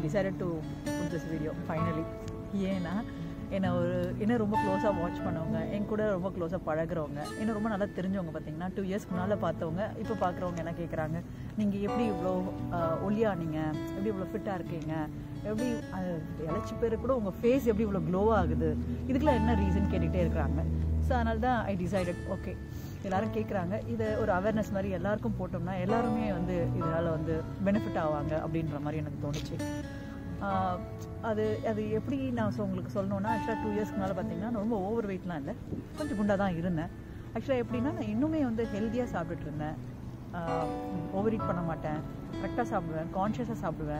decided to put this video finally ஏன்னா என்னை ஒரு என்ன ரொம்ப க்ளோஸாக வாட்ச் பண்ணவங்க என் கூட ரொம்ப க்ளோஸாக பழகுறவங்க என்ன ரொம்ப நல்லா தெரிஞ்சவங்க பார்த்தீங்கன்னா டூ இயர்ஸ்க்கு முன்னால் பார்த்தவங்க இப்போ பார்க்குறவங்க என்ன கேட்குறாங்க நீங்கள் எப்படி இவ்வளோ ஒல்லியானீங்க எப்படி இவ்வளோ ஃபிட்டாக இருக்கீங்க எப்படி அஹ், இளைச்சி பேர் கூட உங்கள் ஃபேஸ் எப்படி இவ்வளோ க்ளோ ஆகுது இதுக்கெல்லாம் என்ன ரீசன் கேட்டுகிட்டே இருக்கிறாங்க ஸோ அதனால தான் ஐ டிசைடட் ஓகே எல்லாரும் கேட்குறாங்க இதை ஒரு அவேர்னஸ் மாதிரி எல்லாருக்கும் போட்டோம்னா எல்லாருமே வந்து இதனால் வந்து பெனிஃபிட் ஆவாங்க அப்படின்ற மாதிரி எனக்கு தோணுச்சு ஆஹ் அது அது எப்படி நான் சொ- உங்களுக்கு சொல்லணும்னா ஆக்சுவலாக டூ இயர்ஸ்க்கு மேலே பார்த்தீங்கன்னா நான் ரொம்ப ஓவர் வெயிட்லாம் இல்லை கொஞ்சம் குண்டாக தான் இருந்தேன் ஆக்சுவலாக எப்படின்னா நான் இன்னுமே வந்து ஹெல்த்தியாக சாப்பிட்டுட்டு இருந்தேன் ஓவர் ஈட் பண்ண மாட்டேன் கரெக்டாக சாப்பிடுவேன் கான்ஷியஸாக சாப்பிடுவேன்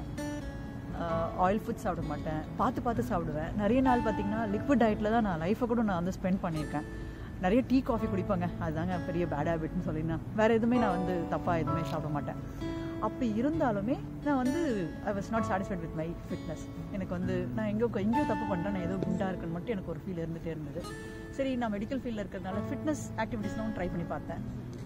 ஆயில் ஃபுட் சாப்பிட மாட்டேன் பார்த்து பார்த்து சாப்பிடுவேன் நிறைய நாள் பார்த்தீங்கன்னா லிக்விட் டயட்டில் தான் நான் லைஃப்பை கூட நான் வந்து ஸ்பெண்ட் பண்ணியிருக்கேன் நிறைய டீ காஃபி குடிப்பாங்க அதுதாங்க பெரிய பேட் ஹேபிட்னு சொல்லினா வேறு எதுவுமே நான் வந்து தப்பாக எதுவுமே சாப்பிட மாட்டேன் அப்படி இருந்தாலுமே நான் வந்து I was not satisfied with my fitness எனக்கு வந்து நான் எங்கேயோ எங்கேயோ தப்பு பண்ணுறேன் நான் ஏதோ குண்டாக இருக்குன்னு மட்டும் எனக்கு ஒரு ஃபீல் இருந்துகிட்டே இருந்தது சரி நான் மெடிக்கல் ஃபீல்டில் இருக்கிறதுனால ஃபிட்னஸ் ஆக்டிவிட்டீஸ்லாம் ட்ரை பண்ணி பார்த்தேன்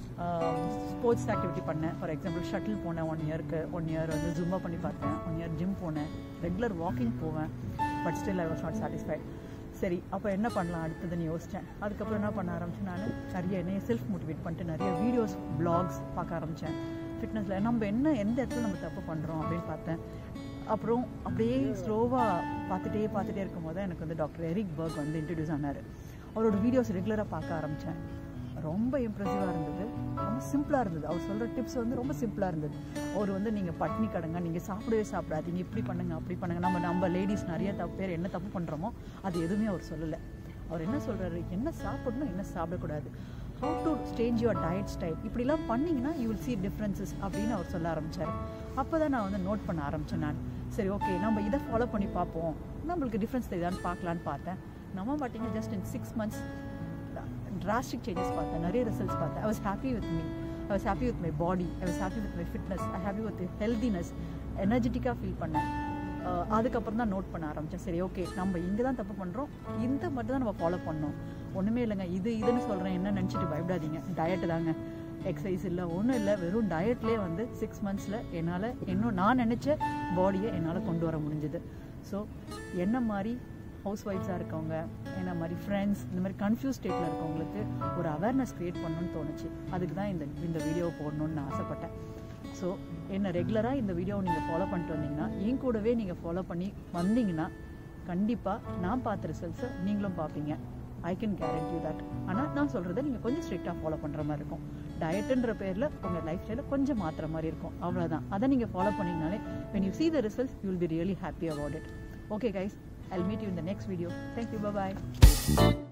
ஸ்போர்ட்ஸ் ஆக்டிவிட்டி பண்ணேன் ஃபார் எக்ஸாம்பிள் ஷட்டில் போனேன் ஒன் இயருக்கு ஒன் இயர் வந்து ஜும்பா பண்ணி பார்த்தேன் ஒன் இயர் ஜிம் போனேன் ரெகுலர் வாக்கிங் போவேன் but still I was not satisfied சரி அப்போ என்ன பண்ணலாம் அடுத்ததுன்னு யோசித்தேன் அதுக்கப்புறம் என்ன பண்ண ஆரம்பிச்சேன் நான் நிறைய என்னைய செல்ஃப் மோட்டிவேட் பண்ணிட்டு நிறைய வீடியோஸ் vlogs பார்க்க ஆரம்பித்தேன் ஃபிட்னஸில் நம்ம என்ன எந்த இடத்துல நம்ம தப்பு பண்ணுறோம் அப்படின்னு பார்த்தேன் அப்புறம் அப்படியே ஸ்லோவாக பார்த்துட்டே பார்த்துட்டே இருக்கும்போது தான் எனக்கு வந்து டாக்டர் எரிக் பர்க் வந்து இன்ட்ரடியூஸ் ஆனார் அவரோட வீடியோஸ் ரெகுலராக பார்க்க ஆரம்பித்தேன் ரொம்ப இம்ப்ரெசிவாக இருந்தது ரொம்ப சிம்பிளாக இருந்தது அவர் சொல்கிற டிப்ஸ் வந்து ரொம்ப சிம்பிளாக இருந்தது அவர் வந்து நீங்கள் பட்னி கடங்க நீங்கள் சாப்பிடவே சாப்பிடாதீங்க இப்படி பண்ணுங்க அப்படி பண்ணுங்க நம்ம நம்ம லேடிஸ் நிறைய தப்பு பேர் என்ன தப்பு பண்ணுறோமோ அது எதுவுமே அவர் சொல்லலை அவர் என்ன சொல்கிறாரு என்ன சாப்பிடணும் என்ன சாப்பிடக்கூடாது how to change your diet style இப்படிலாம் பண்ணிங்கன்னா யூ வில் see differences அப்படின்னு அவர் சொல்ல ஆரம்பித்தார் அப்போ தான் நான் வந்து நோட் பண்ண ஆரம்பித்தேன் நான் சரி ஓகே நம்ம இதை ஃபாலோ பண்ணி பார்ப்போம் நம்மளுக்கு டிஃப்ரென்ஸ் தெரியுதான்னு பார்க்கலான்னு பார்த்தேன் நம்ம பார்த்தீங்கன்னா just in six months drastic changes பார்த்தேன் நிறைய ரிசல்ட்ஸ் பார்த்தேன் I was happy with me I was happy with my body I was happy with my fitness I happy with healthiness எனர்ஜெட்டிக்காக ஃபீல் பண்ணேன் அஹ் அதுக்கப்புறம் தான் நோட் பண்ண ஆரம்பித்தேன் சரி ஓகே நம்ம இங்கே தான் தப்பு பண்ணுறோம் இந்த மட்டும் தான் நம்ம ஃபாலோ பண்ணோம் ஒன்றுமே இல்லைங்க இது இதுன்னு சொல்கிறேன் என்ன நினச்சிட்டு பயப்படாதீங்க டயட்டு தாங்க எக்ஸசைஸ் இல்லை ஒன்றும் இல்லை வெறும் டயட்லேயே வந்து சிக்ஸ் மந்த்ஸில் என்னால் இன்னும் நான் நினச்ச பாடியை என்னால் கொண்டு வர முடிஞ்சுது ஸோ என்ன மாதிரி ஹவுஸ் ஒய்ஃப்ஸாக இருக்கவங்க என்ன மாதிரி ஃப்ரெண்ட்ஸ் இந்த மாதிரி கன்ஃபியூஸ் ஸ்டேட்டில் இருக்கவங்களுக்கு ஒரு அவேர்னஸ் க்ரியேட் பண்ணணும்னு தோணுச்சு அதுக்கு தான் இந்த இந்த வீடியோ போடணும்னு நான் ஆசைப்பட்டேன் ஸோ என்ன ரெகுலராக இந்த வீடியோவை நீங்கள் ஃபாலோ பண்ணிட்டு வந்தீங்கன்னா என் கூடவே நீங்கள் ஃபாலோ பண்ணி வந்தீங்கன்னா கண்டிப்பாக நான் பார்த்த ரிசல்ட்ஸை நீங்களும் பார்ப்பீங்க ஐ கேன் கேரண்டி தட் ஆனால் நான் சொல்கிறத நீங்கள் கொஞ்சம் ஸ்ட்ரிக்டாக ஃபாலோ பண்ணுற மாதிரி இருக்கும் டயட்டுன்ற பேரில் உங்கள் லைஃப் ஸ்டைலை கொஞ்சம் மாற்றுற மாதிரி இருக்கும் அவ்வளோதான் அதை நீங்கள் ஃபாலோ பண்ணிங்கனாலே when you see the results you will be really happy about it okay guys i'll meet you in the next video thank you bye bye